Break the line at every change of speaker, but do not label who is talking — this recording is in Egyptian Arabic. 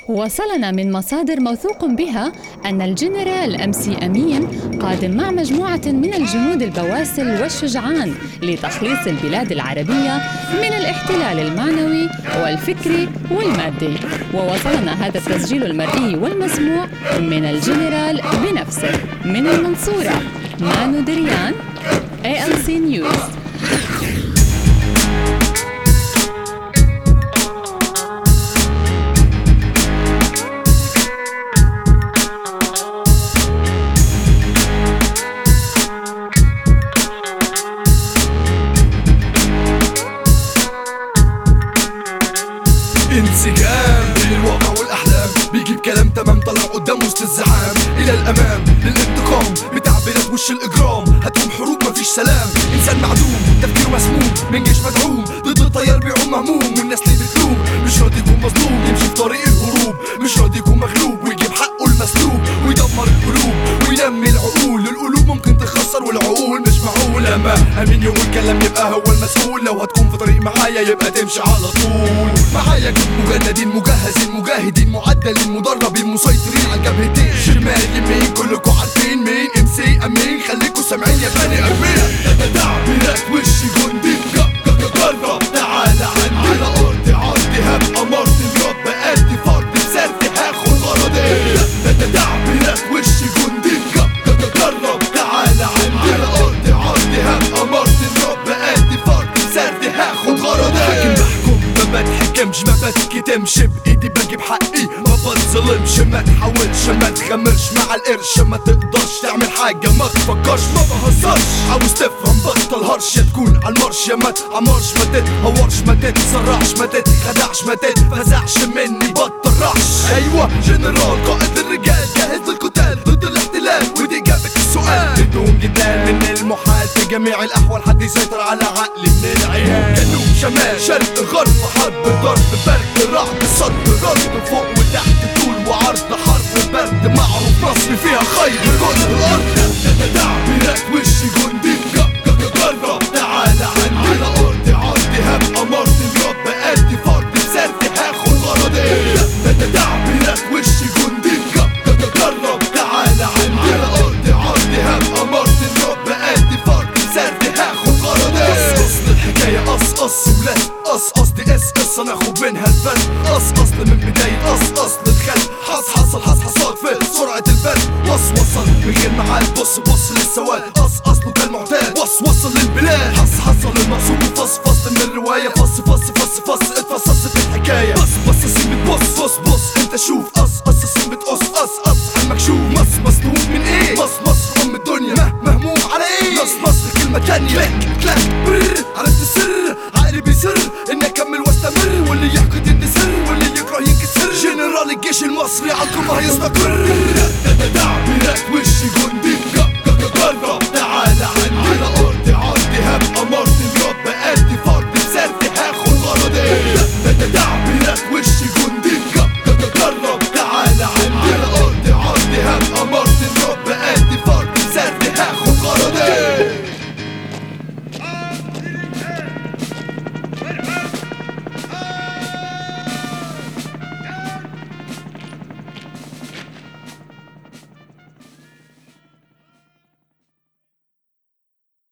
وصلنا من مصادر موثوق بها أن الجنرال أمسي أمين قادم مع مجموعة من الجنود البواسل والشجعان لتخليص البلاد العربية من الاحتلال المعنوي والفكري والمادي ووصلنا هذا التسجيل المرئي والمسموع من الجنرال بنفسه من المنصورة مانو دريان ALC News
انسجام بين الواقع والاحلام بيجيب كلام تمام طلع قدام وسط الزحام الى الامام للانتقام بتعبيرات وش الاجرام هتقوم حروب مفيش سلام انسان معدوم تفكيره مسموم من جيش مدعوم ضد الطيار بيعوم مهموم والناس اللي بتلوم مش راضي يكون مظلوم يمشي في طريق الهروب مش راضي يكون مغلوب ويجيب حقه المسلوب ويدمر القلوب وينمي العقول القلوب ممكن تخسر والعقول مش معقول اما امين يقول كلام يبقى هو المسؤول لو هتكون في طريق معايا يبقى تمشي على طول معايا جنود مجندين مجهزين مجاهدين معدلين مدربين مسيطرين على الجبهتين شمال يمين كلكم عارفين مين ام سي امين خليكم سامعين يا بني ارميا تعبيرات وشي جندي جرب تعالى عندي على ارضي عرضي هبقى مرضي الرب ادي فرض بسرتي هاخد غرضي تعبيرات وشي جندي جرب تعالى عندي على ارضي عرضي هبقى مرضي الرب ادي فرض بسرتي هاخد غرضي حاكم بحكم ما بتحكمش ما بتكتمش بايدي بجيب حقي ما بتظلمش ما تحاولش ما تغامرش مع القرش ما تقدرش تعمل حاجه ما تفكرش ما بهزرش عاوز تفهم بطل هرش يا تكون على المرش يا ما تعمرش ما تتهورش ما تتسرعش ما تتخدعش ما تتفزعش مني بطل رعش ايوه جنرال قائد الرجال جاهز للقتال ضد الاحتلال ودي اجابه السؤال بدون جدال من المحال في جميع الاحوال حد يسيطر على عقلي من العيال جنوب شمال شرق غرب حرب ضرب برد رعب صد رد فوق وتحت طول وعرض حرب برد معروف مصر فيها خير كل الارض تعبيرات وشي جندي جرب تعالى عندي على ارضي عرضي هبقى مرضي الرب ادي فرض بسرتي هاخد غرضي تعبيرات وشي جندي جرب تعالى عندي على ارضي عرضي هبقى مرضي الرب ادي فرض بسرتي هاخد غرضي قص الحكايه قص قص ولا قص قص دي اس قص ناخد منها الفن قص اصل من بدايه قص اصل الخل حص حصل حص حصاد في سرعه البرد وص وصل من غير معاد بص بص للسواد قص اصله كالمعتاد وص وصل للبلاد حص حصل المقصود فص فصل من الروايه فص فص فص فص اتفصص في الحكايه بص بص سين بتبص بص بص انت شوف قص قص سين بتقص قص قص على المكشوف مص مصنوع من ايه مص مصر ام الدنيا مه مهموم على ايه نص مصر كلمه تانية كليك كلاك برر عرفت السر عقلي بيسر اني اكمل واستمر واللي يحقد اني سر واللي يكره ينكسر جنرال الجيش المصري عالقمة هيستقر